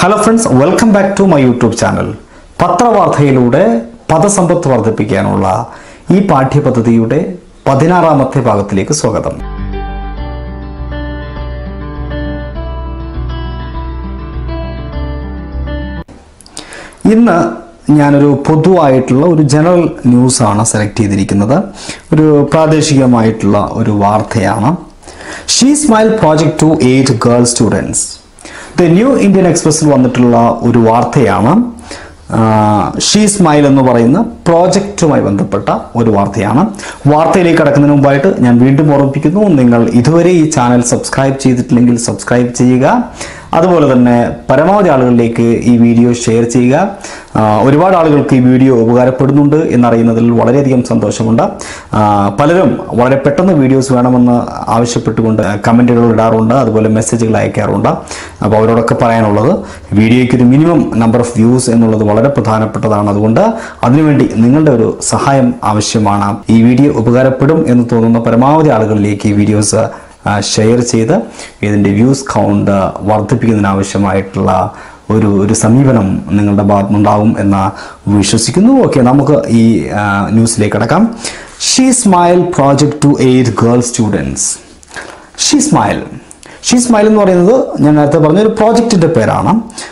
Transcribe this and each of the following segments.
hello friends welcome back to my YouTube channel പത്രവാർത്തയിലൂടെ പദസമ്പത്ത് വർദ്ധിപ്പിക്കാനുള്ള ഈ പാഠ്യപദ്ധതിയുടെ പതിനാറാമത്തെ ഭാഗത്തിലേക്ക് സ്വാഗതം ഇന്ന് ഞാനൊരു പൊതുവായിട്ടുള്ള ഒരു ജനറൽ ന്യൂസാണ് സെലക്ട് ചെയ്തിരിക്കുന്നത് ഒരു പ്രാദേശികമായിട്ടുള്ള ഒരു വാർത്തയാണ് she smile project to aid girl students the new Indian എക്സ്പ്രസിൽ വന്നിട്ടുള്ള ഒരു വാർത്തയാണ് ഷീ സ്മൈൽ എന്ന് പറയുന്ന പ്രോജക്റ്റുമായി ബന്ധപ്പെട്ട ഒരു വാർത്തയാണ് വാർത്തയിലേക്ക് കടക്കുന്നതിന് മുമ്പായിട്ട് ഞാൻ വീണ്ടും ഓർമ്മിപ്പിക്കുന്നു നിങ്ങൾ ഇതുവരെ ഈ ചാനൽ സബ്സ്ക്രൈബ് ചെയ്തിട്ടില്ലെങ്കിൽ സബ്സ്ക്രൈബ് ചെയ്യുക അതുപോലെ തന്നെ പരമാവധി ആളുകളിലേക്ക് ഈ വീഡിയോ ഷെയർ ചെയ്യുക ആ, ഒരുപാട് ആളുകൾക്ക് ഈ വീഡിയോ ഉപകാരപ്പെടുന്നുണ്ട് എന്നറിയുന്നതിൽ വളരെയധികം സന്തോഷമുണ്ട് ആ, പലരും വളരെ പെട്ടെന്ന് വീഡിയോസ് വേണമെന്ന് ആവശ്യപ്പെട്ടുകൊണ്ട് കമൻറ്റുകൾ ഇടാറുണ്ട് അതുപോലെ മെസ്സേജുകൾ അയക്കാറുണ്ട് അപ്പോൾ അവരോടൊക്കെ പറയാനുള്ളത് വീഡിയോയ്ക്ക് ഒരു മിനിമം നമ്പർ ഓഫ് വ്യൂസ് എന്നുള്ളത് വളരെ പ്രധാനപ്പെട്ടതാണ് അതുകൊണ്ട് അതിനുവേണ്ടി നിങ്ങളുടെ ഒരു സഹായം ആവശ്യമാണ് ഈ വീഡിയോ ഉപകാരപ്പെടും എന്ന് തോന്നുന്ന പരമാവധി ആളുകളിലേക്ക് ഈ വീഡിയോസ് ഷെയർ ചെയ്ത് ഇതിൻ്റെ വ്യൂസ് കൗണ്ട് വർദ്ധിപ്പിക്കുന്നതിനാവശ്യമായിട്ടുള്ള ഒരു ഒരു സമീപനം നിങ്ങളുടെ ഭാഗത്തുനിന്നുണ്ടാവും എന്ന് വിശ്വസിക്കുന്നു ഓക്കെ നമുക്ക് ഈ ആ, ന്യൂസിലേക്ക് കടക്കാം she smile project to aid girl students she smile she smile എന്ന് പറയുന്നത് ഞാൻ നേരത്തെ പറഞ്ഞ ഒരു പ്രോജക്റ്റിൻ്റെ പേരാണ്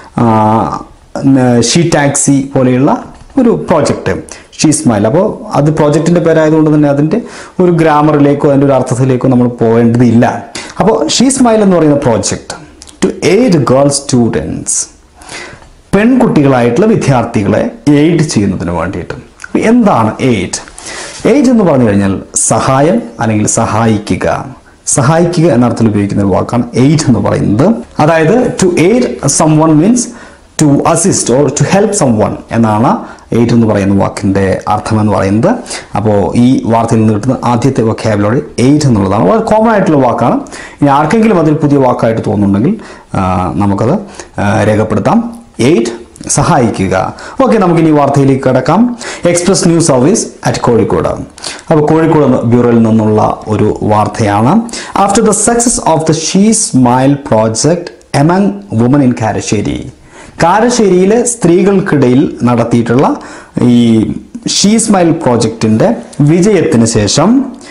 ഷീ ടാക്സി പോലെയുള്ള ഒരു പ്രോജക്റ്റ് ഷീ സ്മൈൽ അപ്പോൾ അത് പ്രോജക്റ്റിൻ്റെ പേരായതുകൊണ്ട് തന്നെ അതിൻ്റെ ഒരു ഗ്രാമറിലേക്കോ അതിൻ്റെ ഒരു അർത്ഥത്തിലേക്കോ നമ്മൾ പോകേണ്ടതില്ല അപ്പോൾ ഷീ സ്മൈൽ എന്ന് പറയുന്ന project to aid girl students പെൺകുട്ടികളായിട്ടുള്ള വിദ്യാർത്ഥികളെ എയ്ഡ് ചെയ്യുന്നതിന് വേണ്ടിയിട്ട് എന്താണ് എയ്ഡ് എയ്ഡ് എന്ന് പറഞ്ഞു കഴിഞ്ഞാൽ സഹായം അല്ലെങ്കിൽ സഹായിക്കുക സഹായിക്കുക എന്ന അർത്ഥത്തിൽ ഉപയോഗിക്കുന്ന ഒരു വാക്കാണ് എയ്ഡ് എന്ന് പറയുന്നത് അതായത് to aid someone means to assist or to help someone എന്നാണ് എയ്ഡ് എന്ന് പറയുന്ന വാക്കിന്റെ അർത്ഥം എന്ന് പറയുന്നത് അപ്പോൾ ഈ വാർത്തയിൽ നിന്ന് കിട്ടുന്ന ആദ്യത്തെ വൊക്കാബുലറി എയ്ഡ് എന്നുള്ളതാണ് വളരെ കോമൺ ആയിട്ടുള്ള വാക്കാണ് ഇനി ആർക്കെങ്കിലും അതിൽ പുതിയ വാക്കായിട്ട് തോന്നുന്നുണ്ടെങ്കിൽ ആ, നമുക്കത് ആ, രേഖപ്പെടുത്താം എയ്ഡ് സഹായിക്കുക ഓക്കെ നമുക്കിനി വാർത്തയിലേക്ക് കിടക്കാം express news service at Kozhikode അപ്പോൾ കോഴിക്കോട് ബ്യൂറോയിൽ നിന്നുള്ള ഒരു വാർത്തയാണ് after the success of the she smile project among women in Karassery കാരശ്ശേരിയിലെ സ്ത്രീകൾക്കിടയിൽ നടത്തിയിട്ടുള്ള ഈ ഷീ സ്മൈൽ പ്രോജക്റ്റിന്റെ വിജയത്തിന് ശേഷം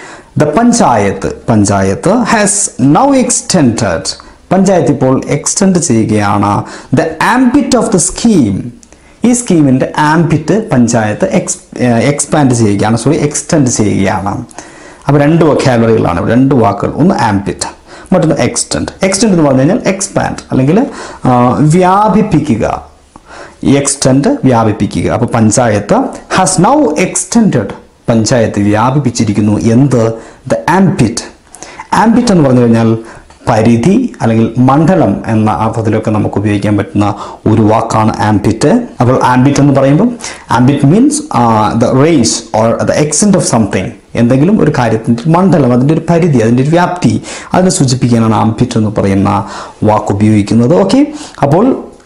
the panchayat panchayat has now extended panchayat ഇപ്പോൾ എക്സ്റ്റെൻഡ് ചെയ്യുകയാണ് the ambit of the scheme ഈ സ്കീമിന്റെ ആംബിറ്റ് പഞ്ചായത്ത് എക്സ് എക്സ്പാൻഡ് ചെയ്യുകയാണ് സോറി എക്സ്റ്റെൻഡ് ചെയ്യുകയാണ് അപ്പോൾ രണ്ട് വൊക്കാബുലറികളാണ് ഇവിടെ രണ്ട് വാക്കുകൾ ഒന്ന് ആംബിറ്റ് മറ്റൊന്ന് എക്സ്റ്റെൻഡ് എക്സ്റ്റെൻഡ് എന്ന് പറഞ്ഞു കഴിഞ്ഞാൽ എക്സ്പാൻഡ് അല്ലെങ്കിൽ ആ, വ്യാപിപ്പിക്കുക എക്സ്റ്റെൻഡ് വ്യാപിപ്പിക്കുക അപ്പോൾ panchayat has now extended panchayat വ്യാപിപ്പിച്ചിരിക്കുന്നു എന്ത് ദ ആംബിറ്റ് ആംബിറ്റ് എന്ന് പറഞ്ഞു കഴിഞ്ഞാൽ പരിധി അല്ലെങ്കിൽ മണ്ഡലം എന്ന അർത്ഥത്തിലൊക്കെ നമുക്ക് ഉപയോഗിക്കാൻ പറ്റുന്ന ഒരു വാക്കാണ് ആംബിറ്റ് അപ്പോൾ ആംബിറ്റ് എന്ന് പറയുമ്പോൾ ambit means the range or the extent of something എന്തെങ്കിലും ഒരു കാര്യത്തിൻ്റെ മണ്ഡലം അതിൻ്റെ ഒരു പരിധി അതിൻ്റെ ഒരു വ്യാപ്തി അതിനെ സൂചിപ്പിക്കാനാണ് ആംബിറ്റ് എന്ന് പറയുന്ന വാക്ക് ഉപയോഗിക്കുന്നത് ഓക്കെ അപ്പോൾ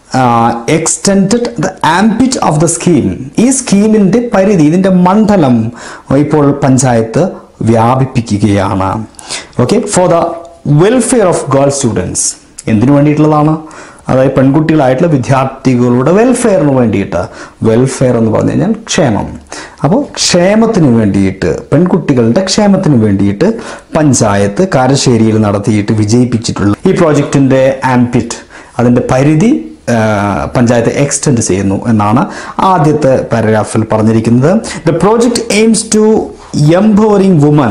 extended the ambit of the scheme ഈ സ്കീമിൻ്റെ പരിധി ഇതിൻ്റെ മണ്ഡലം ഇപ്പോൾ പഞ്ചായത്ത് വ്യാപിപ്പിക്കുകയാണ് okay for the welfare of girl students എന്തിനു വേണ്ടിയിട്ടുള്ളതാണ് അതായത് പെൺകുട്ടികളായിട്ടുള്ള വിദ്യാർത്ഥികളുടെ വെൽഫെയറിന് വേണ്ടിയിട്ട് വെൽഫെയർ എന്ന് പറഞ്ഞു കഴിഞ്ഞാൽ ക്ഷേമം അപ്പോൾ ക്ഷേമത്തിന് വേണ്ടിയിട്ട് പെൺകുട്ടികളുടെ ക്ഷേമത്തിന് വേണ്ടിയിട്ട് പഞ്ചായത്ത് കാരശ്ശേരിയിൽ നടത്തിയിട്ട് വിജയിപ്പിച്ചിട്ടുള്ള ഈ പ്രോജക്റ്റിന്റെ ആംപിറ്റ് അതിന്റെ പരിധി ആ, പഞ്ചായത്ത് എക്സ്റ്റെൻഡ് ചെയ്യുന്നു എന്നാണ് ആദ്യത്തെ പാരഗ്രാഫിൽ പറഞ്ഞിരിക്കുന്നത് the project aims to empowering women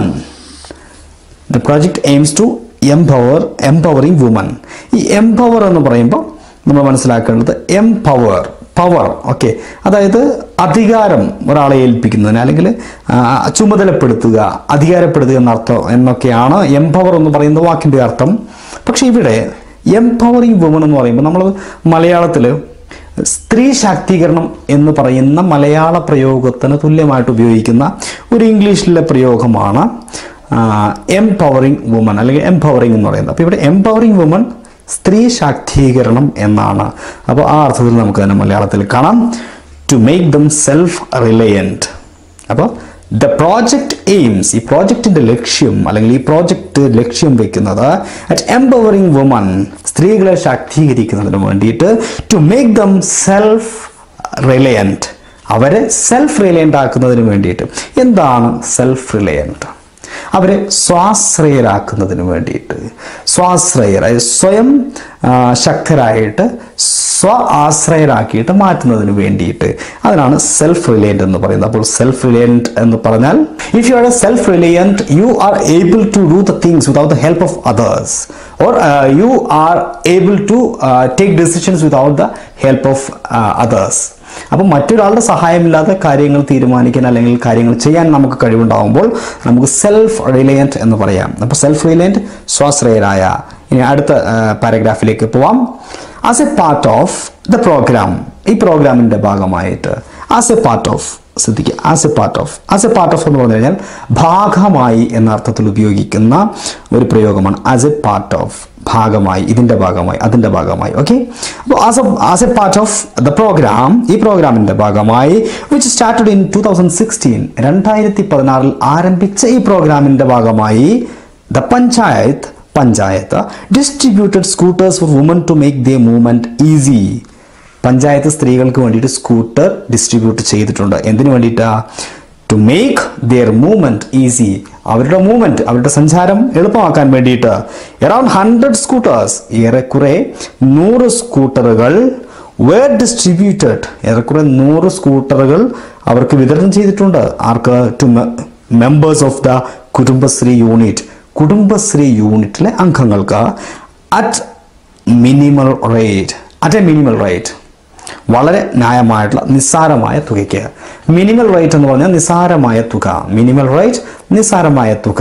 the project aims to empower empowering women ഈ എംപവർ എന്ന് പറയുമ്പോൾ നമ്മൾ മനസ്സിലാക്കേണ്ടത് എംപവർ പവർ ഓക്കെ അതായത് അധികാരം ഒരാളെ ഏൽപ്പിക്കുന്നതിന് അല്ലെങ്കിൽ ആ, ചുമതലപ്പെടുത്തുക അധികാരപ്പെടുത്തുക എന്നർത്ഥം എന്നൊക്കെയാണ് എംപവർ എന്ന് പറയുന്ന വാക്കിൻ്റെ അർത്ഥം പക്ഷേ ഇവിടെ എംപവറിംഗ് വുമൺ എന്ന് പറയുമ്പോൾ നമ്മൾ മലയാളത്തിൽ സ്ത്രീ ശാക്തീകരണം എന്ന് പറയുന്ന മലയാള പ്രയോഗത്തിന് തുല്യമായിട്ട് ഉപയോഗിക്കുന്ന ഒരു ഇംഗ്ലീഷിലെ പ്രയോഗമാണ് എംപവറിംഗ് വുമൺ അല്ലെങ്കിൽ എംപവറിംഗ് എന്ന് പറയുന്നത് അപ്പോൾ ഇവിടെ എംപവറിംഗ് വുമൺ സ്ത്രീ ശാക്തീകരണം എന്നാണ് അപ്പോൾ ആ അർത്ഥത്തിൽ നമുക്ക് തന്നെ മലയാളത്തിൽ കാണാം to make them self reliant അപ്പോൾ ദ പ്രോജക്റ്റ് എയിംസ് ഈ പ്രോജക്റ്റിന്റെ ലക്ഷ്യം അല്ലെങ്കിൽ ഈ പ്രോജക്റ്റ് ലക്ഷ്യം വെക്കുന്നത് അറ്റ് എംപവറിംഗ് വുമൺ സ്ത്രീകളെ ശാക്തീകരിക്കുന്നതിന് വേണ്ടിയിട്ട് to make them self reliant അവരെ സെൽഫ് റിലയൻ്റ് ആക്കുന്നതിന് വേണ്ടിയിട്ട് എന്താണ് സെൽഫ് റിലയൻറ്റ് അവരെ സ്വാശ്രയരാക്കുന്നതിന് വേണ്ടിയിട്ട് സ്വാശ്രയർ അതായത് സ്വയം ആ, ശക്തരായിട്ട് സ്വ ആശ്രയരാക്കിയിട്ട് മാറ്റുന്നതിന് വേണ്ടിയിട്ട് അതിനാണ് സെൽഫ് റിലയൻറ്റ് എന്ന് പറയുന്നത് അപ്പോൾ സെൽഫ് റിലയൻറ്റ് എന്ന് പറഞ്ഞാൽ if you are a self reliant you are able to do the things without the help of others or you are able to take decisions without the help of others അപ്പം മറ്റൊരാളുടെ സഹായമില്ലാതെ കാര്യങ്ങൾ തീരുമാനിക്കാൻ അല്ലെങ്കിൽ കാര്യങ്ങൾ ചെയ്യാൻ നമുക്ക് കഴിവുണ്ടാകുമ്പോൾ നമുക്ക് സെൽഫ് റിലയൻറ്റ് എന്ന് പറയാം അപ്പോൾ സെൽഫ് റിലയൻറ്റ് സ്വാശ്രയരായ ഇനി അടുത്ത പാരഗ്രാഫിലേക്ക് പോവാം as a part of the programme ഈ പ്രോഗ്രാമിൻ്റെ ഭാഗമായിട്ട് ആസ് എ പാർട്ട് ഓഫ് ശ്രദ്ധിക്കുക as a part of as a part of എന്ന് പറഞ്ഞു കഴിഞ്ഞാൽ ഭാഗമായി എന്ന അർത്ഥത്തിൽ ഉപയോഗിക്കുന്ന ഒരു പ്രയോഗമാണ് ആസ് എ പാർട്ട് ഓഫ് ഭാഗമായി ഇതിൻ്റെ ഭാഗമായി അതിൻ്റെ ഭാഗമായി ഓക്കെ അപ്പോൾ as a as a part of the programme ഈ പ്രോഗ്രാമിൻ്റെ ഭാഗമായി which started in two thousand sixteen രണ്ടായിരത്തി പതിനാറിൽ ആരംഭിച്ച ഈ പ്രോഗ്രാമിൻ്റെ ഭാഗമായി the panchayat panchayat distributed scooters for woman to make the movement easy panchayat സ്ത്രീകൾക്ക് വേണ്ടിയിട്ട് സ്കൂട്ടർ ഡിസ്ട്രിബ്യൂട്ട് ചെയ്തിട്ടുണ്ട് എന്തിനു വേണ്ടിയിട്ടാ to make their movement easy അവരുടെ മൂവ്മെന്റ് അവരുടെ സഞ്ചാരം എളുപ്പമാക്കാൻ വേണ്ടിയിട്ട് അറൌണ്ട് ഹൺഡ്രഡ് സ്കൂട്ടേഴ്സ് ഏറെക്കുറെ നൂറ് സ്കൂട്ടറുകൾ വേർ ഡിസ്ട്രിബ്യൂട്ടഡ് ഏറെക്കുറെ നൂറ് സ്കൂട്ടറുകൾ അവർക്ക് വിതരണം ചെയ്തിട്ടുണ്ട് ആർക്ക് to members of the Kudumbashree unit Kudumbashree യൂണിറ്റിലെ അംഗങ്ങൾക്ക് at minimal rate at a minimal rate വളരെ ന്യായമായിട്ടുള്ള നിസ്സാരമായ തുകയ്ക്ക് മിനിമൽ റേറ്റ് എന്ന് പറഞ്ഞാൽ നിസ്സാരമായ തുക മിനിമൽ റേറ്റ് നിസ്സാരമായ തുക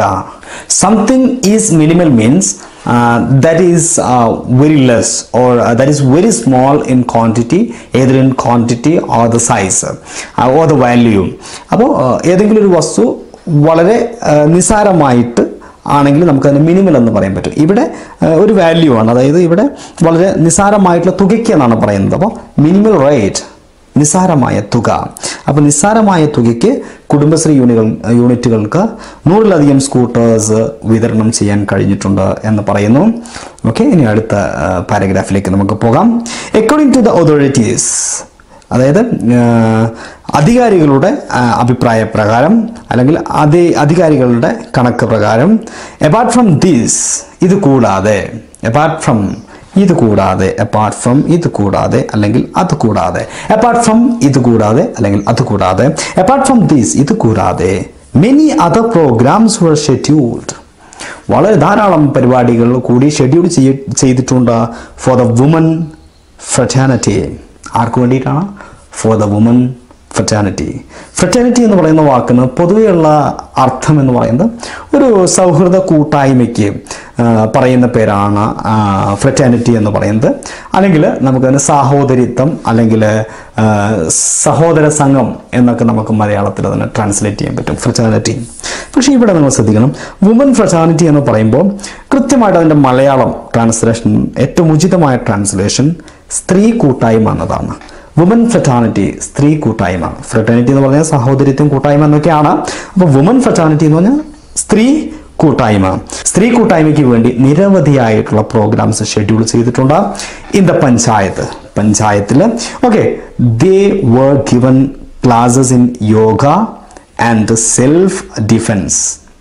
something is minimal means that is very less or that is very small in quantity ഏതൊരു in quantity or the size or the value അപ്പോൾ ഏതെങ്കിലും ഒരു വസ്തു വളരെ ആ, നിസ്സാരമായിട്ട് ആണെങ്കിൽ നമുക്ക് അതിന് മിനിമൽ എന്ന് പറയാൻ പറ്റും ഇവിടെ ആ, ഒരു വാല്യൂ ആണ് അതായത് ഇവിടെ വളരെ നിസ്സാരമായിട്ടുള്ള തുകയ്ക്ക് എന്നാണ് പറയുന്നത് അപ്പോൾ മിനിമൽ റേറ്റ് നിസ്സാരമായ തുക അപ്പോൾ നിസ്സാരമായ തുകയ്ക്ക് കുടുംബശ്രീ യൂണികൾ യൂണിറ്റുകൾക്ക് നൂറിലധികം സ്കൂട്ടേഴ്സ് വിതരണം ചെയ്യാൻ കഴിഞ്ഞിട്ടുണ്ട് എന്ന് പറയുന്നു ഓക്കെ ഇനി അടുത്ത പാരഗ്രാഫിലേക്ക് നമുക്ക് പോകാം അക്കോർഡിംഗ് ടു ദ അതോറിറ്റീസ് അതായത് ആ, അധികാരികളുടെ ആ, അഭിപ്രായ പ്രകാരം അല്ലെങ്കിൽ അതി അധികാരികളുടെ കണക്ക് പ്രകാരം അപ്പാർട്ട് ഫ്രം ദീസ് ഇത് കൂടാതെ അപ്പാർട്ട് ഫ്രം ഇത് കൂടാതെ അപ്പാർട്ട് ഫ്രം ഇത് കൂടാതെ അല്ലെങ്കിൽ അത് കൂടാതെ അപ്പാർട്ട് ഫ്രം ഇത് കൂടാതെ അല്ലെങ്കിൽ അത് കൂടാതെ അപ്പാർട്ട് ഫ്രം ദീസ് ഇത് കൂടാതെ many other programs were scheduled വളരെ ധാരാളം പരിപാടികൾ കൂടി ഷെഡ്യൂൾ ചെയ്തിട്ടുണ്ട് ഫോർ ദ വുമൻ ഫ്രറ്റാനിറ്റി ആർക്ക് വേണ്ടിയിട്ടാണ് for the woman fraternity fraternity എന്ന് പറയുന്ന വാക്കിന് പൊതുവെയുള്ള അർത്ഥം എന്ന് പറയുന്നത് ഒരു സൗഹൃദ കൂട്ടായ്മയ്ക്ക് ആ, പറയുന്ന പേരാണ് ഫ്രറ്റാനിറ്റി എന്ന് പറയുന്നത് അല്ലെങ്കിൽ നമുക്കതിന് സാഹോദരിത്വം അല്ലെങ്കിൽ ആ, സഹോദര സംഘം എന്നൊക്കെ നമുക്ക് മലയാളത്തിൽ അതിനെ ട്രാൻസ്ലേറ്റ് ചെയ്യാൻ പറ്റും ഫ്രറ്റാനിറ്റി പക്ഷേ ഇവിടെ നിങ്ങൾ ശ്രദ്ധിക്കണം വുമൻ ഫ്രറ്റാനിറ്റി എന്ന് പറയുമ്പോൾ കൃത്യമായിട്ട് അതിൻ്റെ മലയാളം ട്രാൻസ്ലേഷൻ ഏറ്റവും ഉചിതമായ ട്രാൻസ്ലേഷൻ സ്ത്രീ കൂട്ടായ്മ എന്നതാണ് വുമൻ ഫ്രറ്റാനിറ്റി സ്ത്രീ കൂട്ടായ്മ ഫ്രറ്റാനിറ്റി എന്ന് പറഞ്ഞാൽ സഹോദരിത്വം കൂട്ടായ്മ എന്നൊക്കെയാണ് അപ്പോൾ വുമൻ ഫ്രറ്റാനിറ്റി എന്ന് പറഞ്ഞാൽ സ്ത്രീ കൂട്ടായ്മ സ്ത്രീ കൂട്ടായ്മയ്ക്ക് വേണ്ടി നിരവധിയായിട്ടുള്ള പ്രോഗ്രാംസ് ഷെഡ്യൂൾ ചെയ്തിട്ടുണ്ട് ഇൻ ദ പഞ്ചായത്ത് പഞ്ചായത്തിൽ okay they were given classes in yoga and self defence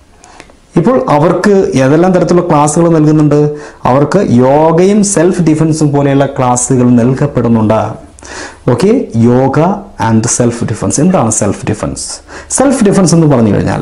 ഇപ്പോൾ അവർക്ക് ഏതെല്ലാം തരത്തിലുള്ള ക്ലാസ്സുകൾ നൽകുന്നുണ്ട് അവർക്ക് യോഗയും സെൽഫ് ഡിഫൻസും പോലെയുള്ള ക്ലാസ്സുകൾ നൽകപ്പെടുന്നുണ്ട് okay yoga and self defence എന്താണ് സെൽഫ് ഡിഫൻസ് സെൽഫ് ഡിഫൻസ് എന്ന് പറഞ്ഞു കഴിഞ്ഞാൽ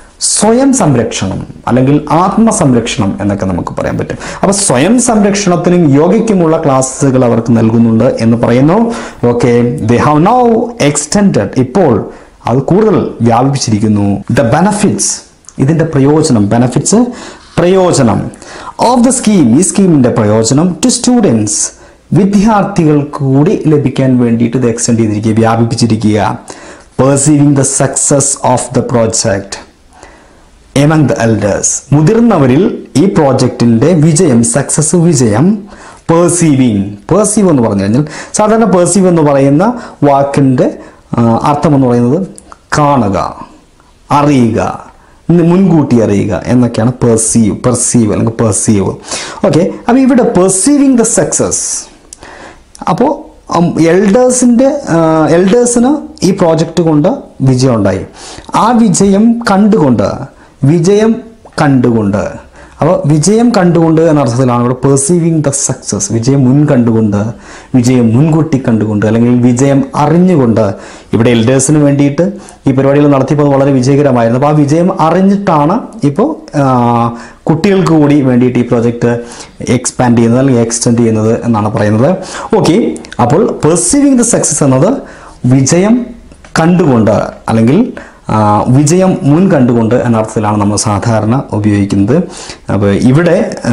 സ്വയം സംരക്ഷണം അല്ലെങ്കിൽ ആത്മസംരക്ഷണം എന്നൊക്കെ നമുക്ക് പറയാൻ പറ്റും അപ്പൊ സ്വയം സംരക്ഷണത്തിനും യോഗയ്ക്കുമുള്ള ക്ലാസ്സുകൾ അവർക്ക് നൽകുന്നുണ്ട് എന്ന് പറയുന്നു okay they have now extended ഇപ്പോൾ അത് കൂടുതൽ വ്യാപിപ്പിച്ചിരിക്കുന്നു ദ ബെനഫിറ്റ്സ് ഇതിന്റെ പ്രയോജനം ബെനഫിറ്റ്സ് പ്രയോജനം ഓഫ് ദ സ്കീം ഈ സ്കീമിന്റെ പ്രയോജനം ടു സ്റ്റുഡൻസ് വിദ്യാർത്ഥികൾക്ക് കൂടി ലഭിക്കാൻ വേണ്ടിയിട്ട് ഇത് എക്സ്റ്റെൻഡ് ചെയ്തിരിക്കുക വ്യാപിപ്പിച്ചിരിക്കുക perceiving the success of the project among the elders മുതിർന്നവരിൽ ഈ പ്രോജക്റ്റിന്റെ വിജയം സക്സസ് വിജയം പേഴ്സീവിങ് പേഴ്സീവ് എന്ന് പറഞ്ഞു കഴിഞ്ഞാൽ സാധാരണ പേഴ്സീവ് എന്ന് പറയുന്ന വാക്കിന്റെ ആ, അർത്ഥം എന്ന് പറയുന്നത് കാണുക അറിയുക ഇന്ന് മുൻകൂട്ടി അറിയുക എന്നൊക്കെയാണ് പെർസീവ് പെർസീവ് അല്ലെങ്കിൽ പെർസീവ് ഓക്കെ അപ്പോൾ ഇവിടെ പെർസീവിങ് ദ സക്സസ് അപ്പോൾ എൽഡേഴ്സിൻ്റെ എൽഡേഴ്സിന് ഈ പ്രോജക്റ്റ് കൊണ്ട് വിജയം ഉണ്ടായി ആ വിജയം കണ്ടുകൊണ്ട് വിജയം കണ്ടുകൊണ്ട് അപ്പോൾ വിജയം കണ്ടുകൊണ്ട് എന്ന അർത്ഥത്തിലാണ് ഇവിടെ പെർസീവിങ് ദ സക്സസ് വിജയം മുൻ കണ്ടുകൊണ്ട് വിജയം മുൻകൂട്ടി കണ്ടുകൊണ്ട് അല്ലെങ്കിൽ വിജയം അറിഞ്ഞുകൊണ്ട് ഇവിടെ എൽഡേഴ്സിന് വേണ്ടിയിട്ട് ഈ പരിപാടികൾ നടത്തിയപ്പോൾ അത് വളരെ വിജയകരമായിരുന്നു അപ്പോൾ ആ വിജയം അറിഞ്ഞിട്ടാണ് ഇപ്പോൾ കുട്ടികൾക്ക് കൂടി വേണ്ടിയിട്ട് ഈ പ്രോജക്റ്റ് എക്സ്പാൻഡ് ചെയ്യുന്നത് അല്ലെങ്കിൽ എക്സ്റ്റെൻഡ് ചെയ്യുന്നത് എന്നാണ് പറയുന്നത് ഓക്കെ അപ്പോൾ പെർസീവിങ് ദ സക്സസ് എന്നത് വിജയം കണ്ടുകൊണ്ട് അല്ലെങ്കിൽ ആ, വിജയം മുൻ കണ്ടുകൊണ്ട് എന്ന അർത്ഥത്തിലാണ് നമ്മൾ സാധാരണ ഉപയോഗിക്കുന്നത് അപ്പോൾ ഇവിടെ ആ,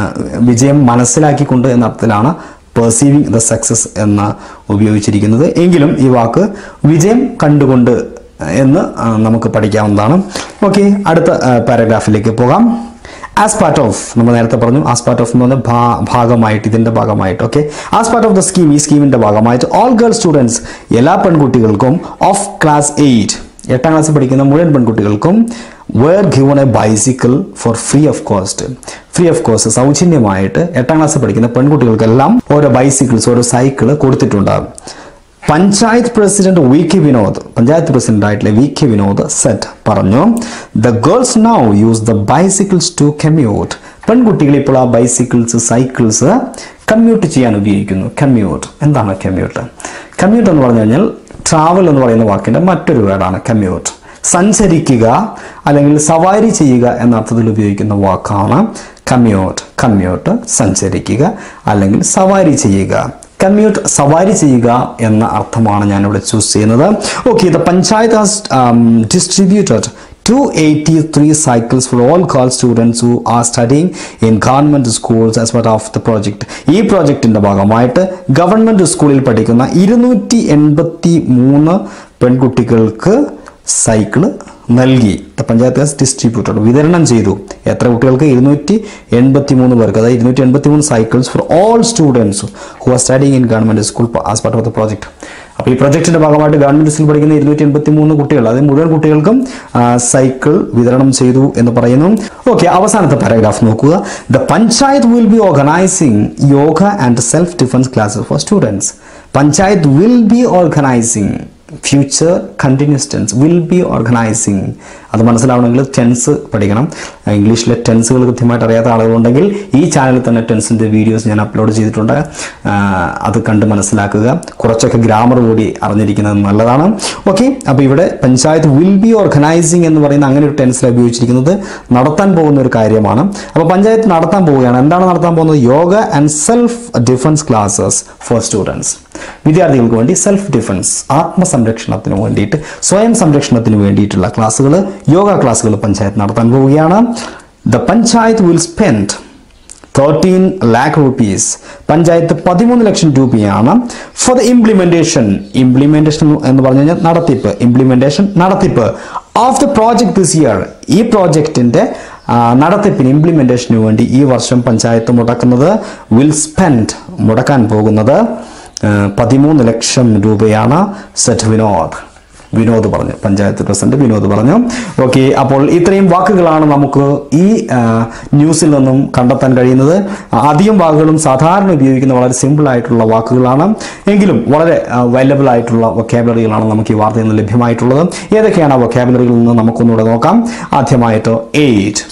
വിജയം മനസ്സിലാക്കിക്കൊണ്ട് എന്ന അർത്ഥത്തിലാണ് പെർസീവിങ് ദ സക്സസ് എന്ന് ഉപയോഗിച്ചിരിക്കുന്നത് എങ്കിലും ഈ വാക്ക് വിജയം കണ്ടുകൊണ്ട് എന്ന് ആ, നമുക്ക് പഠിക്കാവുന്നതാണ് ഓക്കെ അടുത്ത പാരഗ്രാഫിലേക്ക് പോകാം ആസ് പാർട്ട് ഓഫ് നമ്മൾ നേരത്തെ പറഞ്ഞു ആസ് പാർട്ട് ഓഫ് എന്ന് പറഞ്ഞാൽ ഭാ- ഭാഗമായിട്ട് ഇതിന്റെ ഭാഗമായിട്ട് okay as part of the scheme ഈ സ്കീമിന്റെ ഭാഗമായിട്ട് ഓൾ ഗേൾ സ്റ്റുഡൻസ് എല്ലാ പെൺകുട്ടികൾക്കും ഓഫ് ക്ലാസ് എയ്റ്റ് എട്ടാം ക്ലാസ്സിൽ പഠിക്കുന്ന മുഴുവൻ പെൺകുട്ടികൾക്കും were given a bicycle for free of cost free of cost സൗജന്യമായിട്ട് എട്ടാം ക്ലാസ്സിൽ പഠിക്കുന്ന പെൺകുട്ടികൾക്കെല്ലാം ഓരോ ബൈസിക്കിൾസ് ഓരോ സൈക്കിള് കൊടുത്തിട്ടുണ്ടാകും panchayat president V K Vinod panchayat president ആയിട്ടുള്ള വി കെ വിനോദ് സെറ്റ് പറഞ്ഞു the girls now use the bicycles to commute പെൺകുട്ടികൾ ഇപ്പോൾ ആ ബൈസിക്കിൾസ് സൈക്കിൾസ് കമ്മ്യൂട്ട് ചെയ്യാൻ ഉപയോഗിക്കുന്നു കമ്മ്യൂട്ട് എന്താണ് കമ്മ്യൂട്ട് കമ്മ്യൂട്ട് എന്ന് പറഞ്ഞു കഴിഞ്ഞാൽ ട്രാവൽ എന്ന് പറയുന്ന വാക്കിന്റെ മറ്റൊരു വേർഡാണ് കമ്മ്യൂട്ട് സഞ്ചരിക്കുക അല്ലെങ്കിൽ സവാരി ചെയ്യുക എന്ന അർത്ഥത്തിൽ ഉപയോഗിക്കുന്ന വാക്കാണ് കമ്മ്യൂട്ട് കമ്മ്യൂട്ട് സഞ്ചരിക്കുക അല്ലെങ്കിൽ സവാരി ചെയ്യുക കമ്മ്യൂട്ട് സവാരി ചെയ്യുക എന്ന അർത്ഥമാണ് ഞാൻ ഇവിടെ ചൂസ് ചെയ്യുന്നത് okay the panchayat has distributed two eighty three cycles for all call students who are studying in government schools as part of the project ഈ പ്രോജക്റ്റിന്റെ ഭാഗമായിട്ട് ഗവൺമെന്റ് സ്കൂളിൽ പഠിക്കുന്ന ഇരുന്നൂറ്റി എൺപത്തി മൂന്ന് പെൺകുട്ടികൾക്ക് സൈക്കിള് നൽകി പഞ്ചായത്ത് ഹാസ് ഡിസ്ട്രിബ്യൂട്ടഡ് വിതരണം ചെയ്തു എത്ര കുട്ടികൾക്ക് ഇരുന്നൂറ്റി എൺപത്തി മൂന്ന് പേർക്ക് അതായത് ഇരുന്നൂറ്റി എൺപത്തി മൂന്ന് cycles for all students who are studying in government school as part of the project അപ്പോൾ ഈ പ്രൊജക്ടിന്റെ ഭാഗമായിട്ട് ഗവൺമെന്റ് സ്കൂളിൽ പഠിക്കുന്ന ഇരുന്നൂറ്റി എൺപത്തി മൂന്ന് കുട്ടികൾ അതായത് മുഴുവൻ കുട്ടികൾക്കും ആ, സൈക്കിൾ വിതരണം ചെയ്തു എന്ന് പറയുന്നു ഓക്കെ അവസാനത്തെ പാരഗ്രാഫ് നോക്കുക the panchayat will be organising yoga and self defence classes for students panchayat will be organising future continuous tense will be organising അത് മനസ്സിലാവണമെങ്കിൽ ടെൻസ് പഠിക്കണം ഇംഗ്ലീഷിലെ ടെൻസുകൾ കൃത്യമായിട്ട് അറിയാത്ത ആളുകളുണ്ടെങ്കിൽ ഈ ചാനലിൽ തന്നെ ടെൻസിൻ്റെ വീഡിയോസ് ഞാൻ അപ്ലോഡ് ചെയ്തിട്ടുണ്ട് ആ, അത് കണ്ട് മനസ്സിലാക്കുക കുറച്ചൊക്കെ ഗ്രാമർ കൂടി അറിഞ്ഞിരിക്കുന്നത് നല്ലതാണ് ഓക്കെ അപ്പോൾ ഇവിടെ പഞ്ചായത്ത് വിൽ ബി ഓർഗനൈസിങ് എന്ന് പറയുന്ന അങ്ങനെ ഒരു ടെൻസിൽ ഉപയോഗിച്ചിരിക്കുന്നത് നടത്താൻ പോകുന്ന ഒരു കാര്യമാണ് അപ്പോൾ പഞ്ചായത്ത് നടത്താൻ പോവുകയാണ് എന്താണ് നടത്താൻ പോകുന്നത് yoga and self defence classes for students വിദ്യാർത്ഥികൾക്ക് വേണ്ടി സെൽഫ് ഡിഫൻസ് ആത്മസംരക്ഷണത്തിന് വേണ്ടിയിട്ട് സ്വയം സംരക്ഷണത്തിന് വേണ്ടിയിട്ടുള്ള ക്ലാസ്സുകൾ യോഗ ക്ലാസ്സുകൾ പഞ്ചായത്ത് നടത്താൻ പോവുകയാണ് the panchayat will spend thirteen lakh rupees panchayat പതിമൂന്ന് ലക്ഷം രൂപയാണ് ഫോർ ദ ഇംപ്ലിമെന്റേഷൻ ഇംപ്ലിമെന്റേഷൻ എന്ന് പറഞ്ഞു കഴിഞ്ഞാൽ നടത്തിപ്പ് ഇംപ്ലിമെന്റേഷൻ നടത്തിപ്പ് of the project this year ഈ പ്രോജക്റ്റിന്റെ ആ, നടത്തിപ്പിന് ഇംപ്ലിമെന്റേഷന് വേണ്ടി ഈ വർഷം പഞ്ചായത്ത് മുടക്കുന്നത് വിൽ സ്പെൻഡ് മുടക്കാൻ പോകുന്നത് ആ, പതിമൂന്ന് ലക്ഷം രൂപയാണ് സെറ്റ് വിനോദ് വിനോദ് പറഞ്ഞു പഞ്ചായത്ത് പ്രസിഡന്റ് വിനോദ് പറഞ്ഞു ഓക്കെ അപ്പോൾ ഇത്രയും വാക്കുകളാണ് നമുക്ക് ഈ ആ, ന്യൂസിൽ നിന്നും കണ്ടെത്താൻ കഴിയുന്നത് അധികം വാക്കുകളും സാധാരണ ഉപയോഗിക്കുന്ന വളരെ സിമ്പിൾ ആയിട്ടുള്ള വാക്കുകളാണ് എങ്കിലും വളരെ അവൈലബിൾ ആയിട്ടുള്ള വൊക്കാബുലറികളാണ് നമുക്ക് ഈ വാർത്തയിൽ നിന്ന് ലഭ്യമായിട്ടുള്ളത് ഏതൊക്കെയാണ് ആ വൊക്കാബുലറികളിൽ നിന്ന് നമുക്കൊന്നുകൂടെ നോക്കാം ആദ്യമായിട്ട് എയ്റ്റ്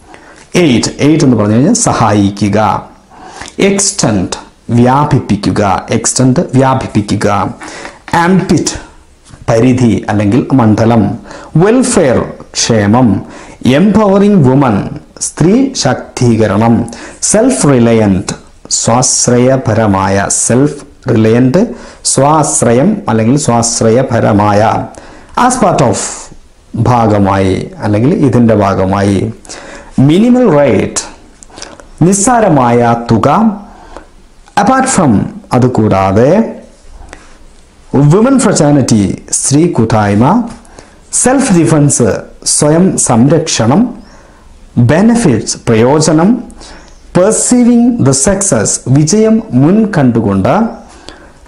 എയ്റ്റ് എയ്റ്റ് എന്ന് പറഞ്ഞു കഴിഞ്ഞാൽ സഹായിക്കുക എക്സ്റ്റൻഡ് വ്യാപിപ്പിക്കുക എക്സ്റ്റൻഡ് വ്യാപിപ്പിക്കുക ആംപിറ്റ് പരിധി അല്ലെങ്കിൽ മണ്ഡലം വെൽഫെയർ ക്ഷേമം എംപവറിംഗ് വുമൺ സ്ത്രീ ശാക്തീകരണം സെൽഫ് റിലയൻറ്റ് സ്വാശ്രയപരമായ സെൽഫ് റിലയൻറ്റ് സ്വാശ്രയം അല്ലെങ്കിൽ സ്വാശ്രയപരമായ ആസ് പാർട്ട് ഓഫ് ഭാഗമായി അല്ലെങ്കിൽ ഇതിൻ്റെ ഭാഗമായി മിനിമൽ റേറ്റ് നിസ്സാരമായ തുക അപ്പാർട്ട് ഫ്രം അതുകൂടാതെ വുമൻ ഫ്രച്ചാനിറ്റി സ്ത്രീ കൂട്ടായ്മ സെൽഫ് ഡിഫൻസ് സ്വയം സംരക്ഷണം ബെനഫിറ്റ്സ് പ്രയോജനം പെർസീവിംഗ് ദ സക്സസ് വിജയം മുൻ കണ്ടുകൊണ്ട്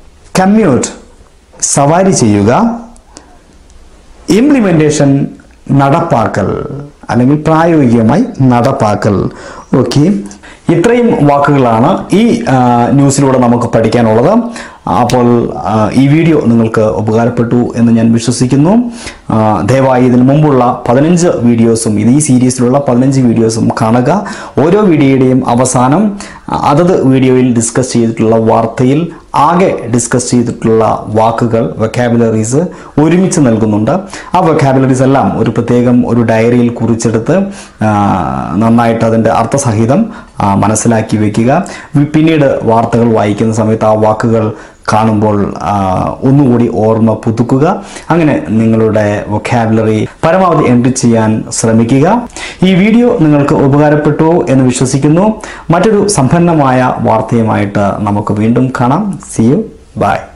കമ്മ്യൂട്ട് സവാരി ചെയ്യുക ഇംപ്ലിമെന്റേഷൻ നടപ്പാക്കൽ അല്ലെങ്കിൽ പ്രായോഗികമായി നടപ്പാക്കൽ ഓക്കെ ഇത്രയും വാക്കുകളാണ് ഈ ആ, ന്യൂസിലൂടെ നമുക്ക് പഠിക്കാനുള്ളത് അപ്പോൾ ആ, ഈ വീഡിയോ നിങ്ങൾക്ക് ഉപകാരപ്പെട്ടു എന്ന് ഞാൻ വിശ്വസിക്കുന്നു ആ, ദയവായി ഇതിനു മുമ്പുള്ള പതിനഞ്ച് വീഡിയോസും ഇത് ഈ സീരീസിലുള്ള പതിനഞ്ച് വീഡിയോസും കാണുക ഓരോ വീഡിയോയുടെയും അവസാനം അതത് വീഡിയോയിൽ ഡിസ്കസ് ചെയ്തിട്ടുള്ള വാർത്തയിൽ ആകെ ഡിസ്കസ് ചെയ്തിട്ടുള്ള വാക്കുകൾ വെക്കാബുലറീസ് ഒരുമിച്ച് നൽകുന്നുണ്ട് ആ വെക്കാബുലറീസ് എല്ലാം ഒരു പ്രത്യേകം ഒരു ഡയറിയിൽ കുറിച്ചെടുത്ത് ആ, നന്നായിട്ട് അതിൻ്റെ അർത്ഥസഹിതം ആ, മനസ്സിലാക്കി വെക്കുക വി- പിന്നീട് വാർത്തകൾ വായിക്കുന്ന സമയത്ത് ആ വാക്കുകൾ കാണുമ്പോൾ ആ, ഒന്നുകൂടി ഓർമ്മ പുതുക്കുക അങ്ങനെ നിങ്ങളുടെ വൊക്കാബുലറി പരമാവധി എൻട്രി ചെയ്യാൻ ശ്രമിക്കുക ഈ വീഡിയോ നിങ്ങൾക്ക് ഉപകാരപ്പെട്ടു എന്ന് വിശ്വസിക്കുന്നു മറ്റൊരു സമ്പന്നമായ വാർത്തയുമായിട്ട് നമുക്ക് വീണ്ടും കാണാം സി യു ബൈ